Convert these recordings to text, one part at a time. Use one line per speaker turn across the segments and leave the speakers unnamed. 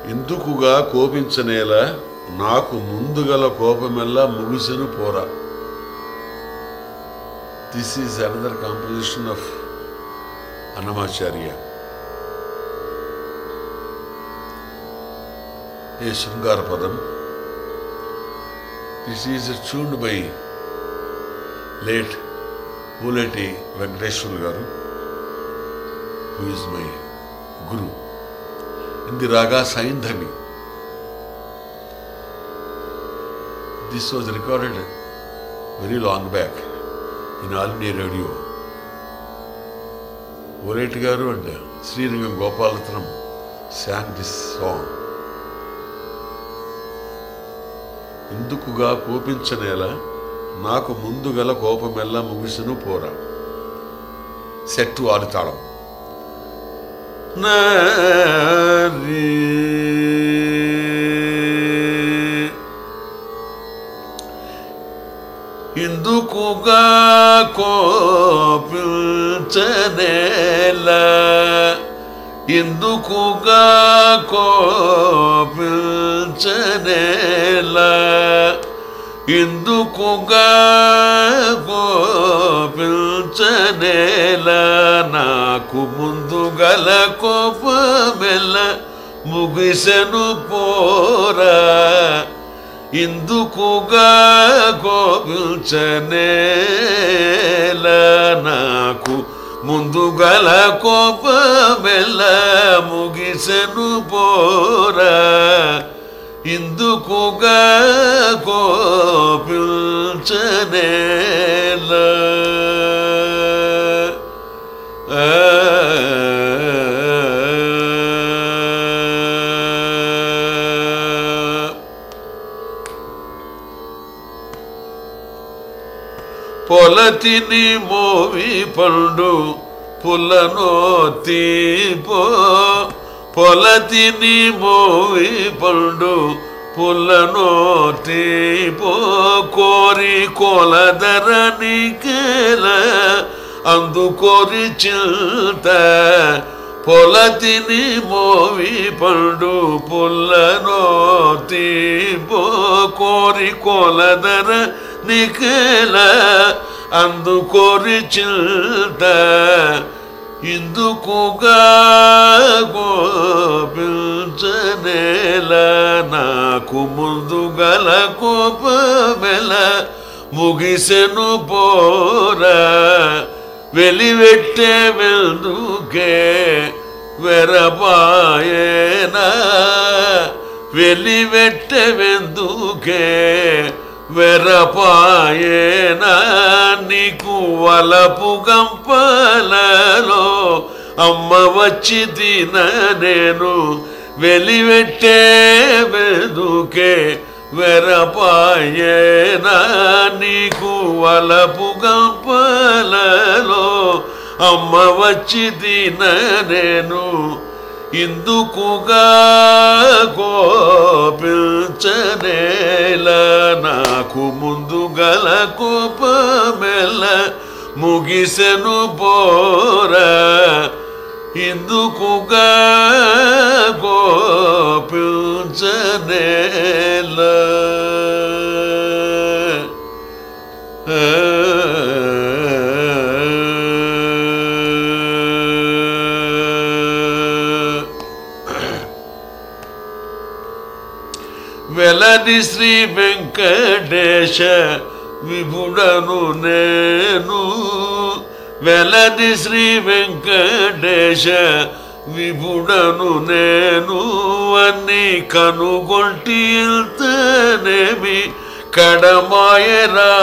ఎందుకుగా కోపించనేలా నాకు ముందుగల కోపమెల్లా ముగిసెను పోరా this is another composition of Annamacharya a శృంగార పదం దిస్ ఈజ్ చూడ్ by late Puleti Venkateswarlu garu who is my guru in the raga Saindhani. This was recorded very long back in All India Radio. Oret Garu and Srirangam Gopalathanam sang this song. ఎందుకుగా కోపించనేలా నాకు ముందు గల కోపమెల్లా ముగిసెను పోరా సెట్టు ఆడుతాళం నారి ఇందుకుగా కోపించనేలా ఇందుకుగా కోపించనేలా ఇందుకుగా కోపించనేలా నాకు ముందు గల కోపమెల్ల ముగిసెను పోరా ఇందుకుగా కోపించనేలా నాకు ముందు గల కోపమెల్ల ముగిసెను పోరా ఇందుకుగా కోపించనేలా ఆ, పొలతిని మోవి పండు పులను తీపో పొలతిని మోవి పండు పులను తీపో కోరి కొలదర నీకేల అందుకోరి చింత పొలతిని మోవి పండు పుల్లను తీపో కోరి కొలదర నిఖిల అందుకోరి చింత ఇందుకుగా గోపించనేల నాకు ముందు గల కోపమెల ముగిసెను పోరా వెలివెట్టే వెందుకే వెరపాయేనా వెలివెట్టే వెందుకే వెరపాయేనా నీకు వలపు గంపలలో అమ్మ వచ్చి తిన నేను వెలివెట్టే వెదుకే వెరపాయేనా నీకు వలపు గంపలలో అమ్మ వచ్చి తిన నేను ఇందుకుగా కోపించనేల నాకు ముందు గల కోపమెల ముగిసెను పోరా ఇందుకుగా కోపించనేల వెలది శ్రీ వెంకటేశ విభుడను నేను వెలది శ్రీ వెంకటేశ విభుడను నేను అన్ని కనుగొంటి వెళ్తేనేమి కడమాయరా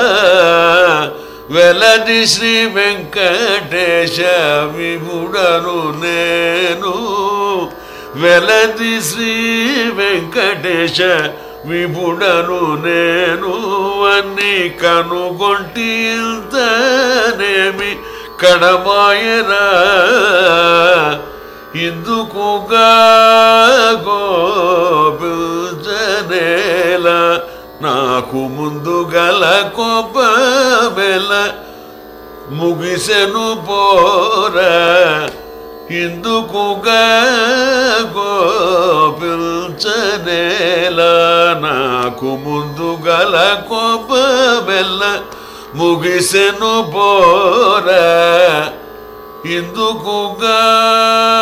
వెలది శ్రీ వెంకటేశ విభుడను నేను వెలది శ్రీ వెంకటేశ విభుడను నేను అన్ని కనుగొంటి ఇంతనేమి కడమాయరా ఇందుకుగా గోపించనేల నాకు ముందు గల కోపమెల ముగిసెను పోరా ఇందుకుగా గోపిల్చనేలా నాకు ముందు గల కోపమెల్ల ముగిసెను పోరా ఇందుకుగా